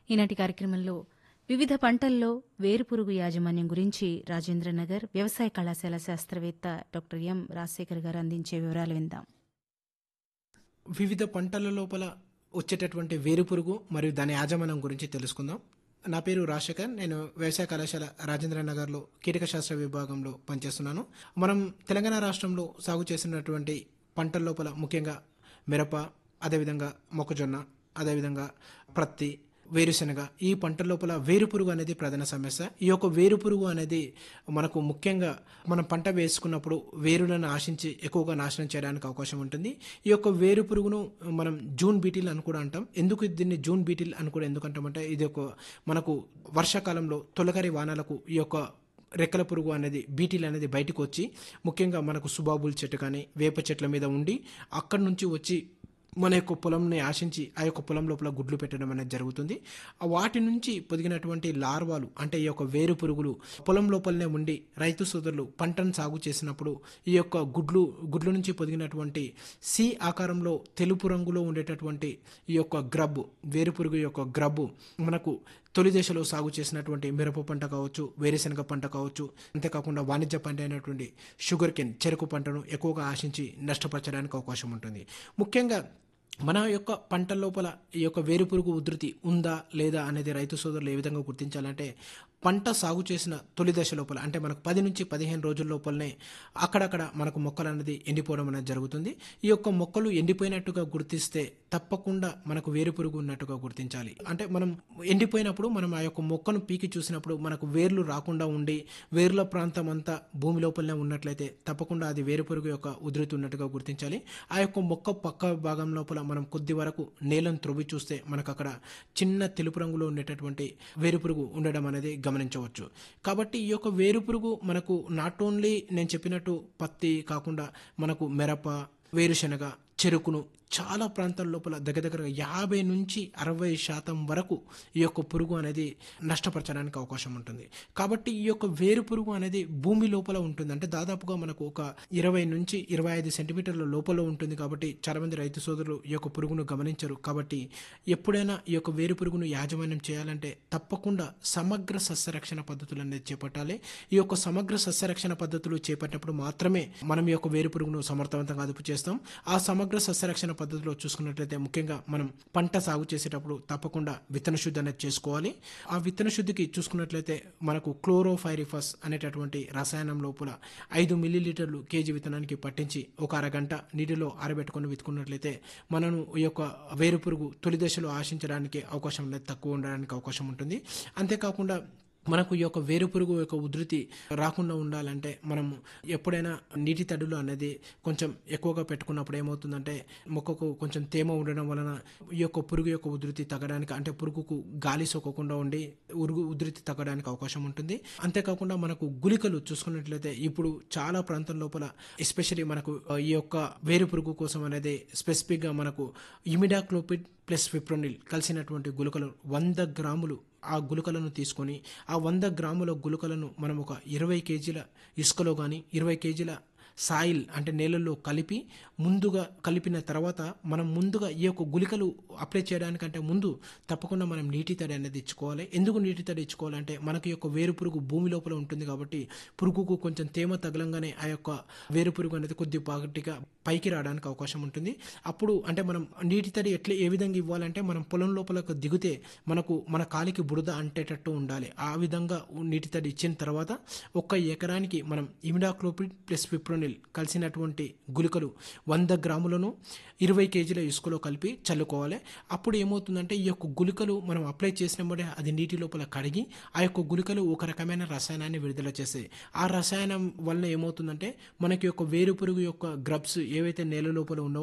ఈనాటి కార్యక్రమంలో వివిధ పంటల్లో వేరుపురుగు యాజమాన్యం గురించి రాజేంద్రనగర్ వ్యవసాయ కళాశాల శాస్త్రవేత్త డాక్టర్ ఎం రాజశేఖర్ గారు అందించే వివరాలు విందాం వివిధ పంటల లోపల వచ్చేటటువంటి వేరుపురుగు మరియు దాని యాజమాన్యం గురించి తెలుసుకుందాం నా పేరు రాజశేఖర్ నేను వ్యవసాయ కళాశాల రాజేంద్ర నగర్లో కీటక శాస్త్ర విభాగంలో పనిచేస్తున్నాను మనం తెలంగాణ రాష్ట్రంలో సాగు చేసినటువంటి పంటల లోపల ముఖ్యంగా మిరప అదేవిధంగా మొక్కజొన్న అదేవిధంగా ప్రత్తి వేరుశనగ ఈ పంటల లోపల వేరుపురుగు అనేది ప్రధాన సమస్య ఈ యొక్క వేరుపురుగు అనేది మనకు ముఖ్యంగా మనం పంట వేసుకున్నప్పుడు వేరులను ఆశించి ఎక్కువగా నాశనం చేయడానికి అవకాశం ఉంటుంది ఈ యొక్క వేరుపురుగును మనం జూన్ బీటిల్ అని కూడా అంటాం ఎందుకు దీన్ని జూన్ బీటిల్ అని కూడా ఎందుకు అంటామంటే ఇది ఒక మనకు వర్షాకాలంలో తొలకరి వానలకు ఈ యొక్క రెక్కల పురుగు అనేది బీటీలు అనేది బయటకు వచ్చి ముఖ్యంగా మనకు సుబాబుల్ చెట్టు కానీ వేప చెట్ల మీద ఉండి అక్కడి నుంచి వచ్చి మన యొక్క పొలంని ఆశించి ఆ యొక్క పొలం లోపల గుడ్లు పెట్టడం అనేది జరుగుతుంది ఆ వాటి నుంచి పొదిగినటువంటి లార్వాలు అంటే ఈ యొక్క వేరు పురుగులు పొలం లోపలనే ఉండి రైతు సోదరులు పంటను సాగు చేసినప్పుడు ఈ యొక్క గుడ్లు గుడ్ల నుంచి పొదిగినటువంటి సి ఆకారంలో తెలుపు రంగులో ఉండేటటువంటి ఈ యొక్క గ్రబ్బు వేరు పురుగు యొక్క గ్రబ్బు మనకు తొలి దశలో సాగు చేసినటువంటి మిరప పంట కావచ్చు వేరుశనగ పంట కావచ్చు అంతేకాకుండా వాణిజ్య పంట అయినటువంటి షుగర్ కెన్ చెరుకు పంటను ఎక్కువగా ఆశించి నష్టపరచడానికి అవకాశం ఉంటుంది ముఖ్యంగా మన యొక్క పంట లోపల ఈ యొక్క వేరుపురుగు ఉధృతి ఉందా లేదా అనేది రైతు సోదరులు ఏ విధంగా గుర్తించాలంటే పంట సాగు చేసిన తొలి దశ లోపల అంటే మనకు పది నుంచి పదిహేను రోజుల లోపలనే అక్కడక్కడ మనకు మొక్కలు అనేది ఎండిపోవడం అనేది జరుగుతుంది ఈ యొక్క మొక్కలు ఎండిపోయినట్టుగా గుర్తిస్తే తప్పకుండా మనకు వేరుపురుగు ఉన్నట్టుగా గుర్తించాలి అంటే మనం ఎండిపోయినప్పుడు మనం ఆ యొక్క మొక్కను పీకి చూసినప్పుడు మనకు వేర్లు రాకుండా ఉండి వేర్ల ప్రాంతం అంతా భూమి లోపలనే ఉన్నట్లయితే తప్పకుండా అది వేరుపురుగు యొక్క ఉధృతి ఉన్నట్టుగా గుర్తించాలి ఆ యొక్క మొక్క పక్క భాగం లోపల మనం కొద్ది వరకు నేలను త్రొవ్వి చూస్తే మనకు అక్కడ చిన్న తెలుపు రంగులో ఉండేటటువంటి వేరుపురుగు ఉండడం అనేది గమనించవచ్చు కాబట్టి ఈ యొక్క వేరుపురుగు మనకు నాట్ ఓన్లీ నేను చెప్పినట్టు పత్తి కాకుండా మనకు మిరప వేరుశనగ చెరుకును చాలా ప్రాంతాల లోపల దగ్గర దగ్గర యాభై నుంచి అరవై శాతం వరకు ఈ యొక్క పురుగు అనేది నష్టపరచడానికి అవకాశం ఉంటుంది కాబట్టి ఈ యొక్క వేరు పురుగు అనేది భూమి లోపల ఉంటుంది అంటే దాదాపుగా మనకు ఒక ఇరవై నుంచి ఇరవై ఐదు సెంటీమీటర్ల లోపల ఉంటుంది కాబట్టి చాలామంది రైతు సోదరులు ఈ యొక్క పురుగును గమనించరు కాబట్టి ఎప్పుడైనా ఈ యొక్క వేరు పురుగును యాజమాన్యం చేయాలంటే తప్పకుండా సమగ్ర సస్యరక్షణ పద్ధతులు అనేది చేపట్టాలి ఈ యొక్క సమగ్ర సస్యరక్షణ పద్ధతులు చేపట్టినప్పుడు మాత్రమే మనం ఈ యొక్క వేరు పురుగును సమర్థవంతంగా అదుపు చేస్తాం ఆ సమగ్ర సస్యరక్షణ పద్ధతిలో చూసుకున్నట్లయితే ముఖ్యంగా మనం పంట సాగు చేసేటప్పుడు తప్పకుండా విత్తన శుద్ధి అనేది చేసుకోవాలి ఆ విత్తన శుద్ధికి చూసుకున్నట్లయితే మనకు క్లోరోఫైరిఫస్ అనేటటువంటి రసాయనం లోపల ఐదు మిల్లీలీటర్లు కేజీ విత్తనానికి పట్టించి ఒక అరగంట నీటిలో ఆరబెట్టుకొని విత్తుకున్నట్లయితే మనను ఈ యొక్క వేరు పురుగు తొలి దశలో ఆశించడానికి అవకాశం అనేది తక్కువ ఉండడానికి అవకాశం ఉంటుంది అంతేకాకుండా మనకు ఈ యొక్క వేరు పురుగు యొక్క ఉధృతి రాకుండా ఉండాలంటే మనం ఎప్పుడైనా నీటి తడులు అనేది కొంచెం ఎక్కువగా పెట్టుకున్నప్పుడు ఏమవుతుందంటే మొక్కకు కొంచెం తేమ ఉండడం వలన ఈ యొక్క పురుగు యొక్క ఉధృతి తగ్గడానికి అంటే పురుగుకు గాలి సోకకుండా ఉండి ఉరుగు ఉధృతి తగ్గడానికి అవకాశం ఉంటుంది అంతేకాకుండా మనకు గుళికలు చూసుకున్నట్లయితే ఇప్పుడు చాలా ప్రాంతం లోపల ఎస్పెషలీ మనకు ఈ యొక్క వేరు పురుగు కోసం అనేది స్పెసిఫిక్గా మనకు ఇమిడాక్లోపిడ్ ప్లస్ ఫిప్రోనిల్ కలిసినటువంటి గుళికలు వంద గ్రాములు ఆ గుళికలను తీసుకొని ఆ వంద గ్రాముల గుళికలను మనం ఒక ఇరవై కేజీల ఇసుకలో కానీ ఇరవై కేజీల సాయిల్ అంటే నేలల్లో కలిపి ముందుగా కలిపిన తర్వాత మనం ముందుగా ఈ యొక్క గుళికలు అప్లై చేయడానికంటే ముందు తప్పకుండా మనం నీటి తడి అనేది ఇచ్చుకోవాలి ఎందుకు నీటి తడి ఇచ్చుకోవాలంటే మనకి యొక్క వేరు పురుగు భూమి లోపల ఉంటుంది కాబట్టి పురుగుకు కొంచెం తేమ తగలంగానే ఆ యొక్క వేరు పురుగు అనేది కొద్ది పాటిగా పైకి రావడానికి అవకాశం ఉంటుంది అప్పుడు అంటే మనం నీటి తడి ఎట్లా ఏ విధంగా ఇవ్వాలంటే మనం పొలం లోపలకు దిగితే మనకు మన కాలికి బురద అంటేటట్టు ఉండాలి ఆ విధంగా నీటి తడి ఇచ్చిన తర్వాత ఒక్క ఎకరానికి మనం ఇమిడాక్లోపిడ్ ప్లస్ ఫిప్రోనిల్ కలిసినటువంటి గుళికలు వంద గ్రాములను ఇరవై కేజీల ఇసుకలో కలిపి చల్లుకోవాలి అప్పుడు ఏమవుతుందంటే ఈ యొక్క గుళికలు మనం అప్లై చేసినప్పుడే అది నీటి లోపల కడిగి ఆ యొక్క గుళికలు ఒక రకమైన రసాయనాన్ని విడుదల చేస్తాయి ఆ రసాయనం వల్ల ఏమవుతుందంటే మనకి యొక్క వేరు పురుగు యొక్క గ్రబ్స్ ఏవైతే నేల లోపల ఉన్నావో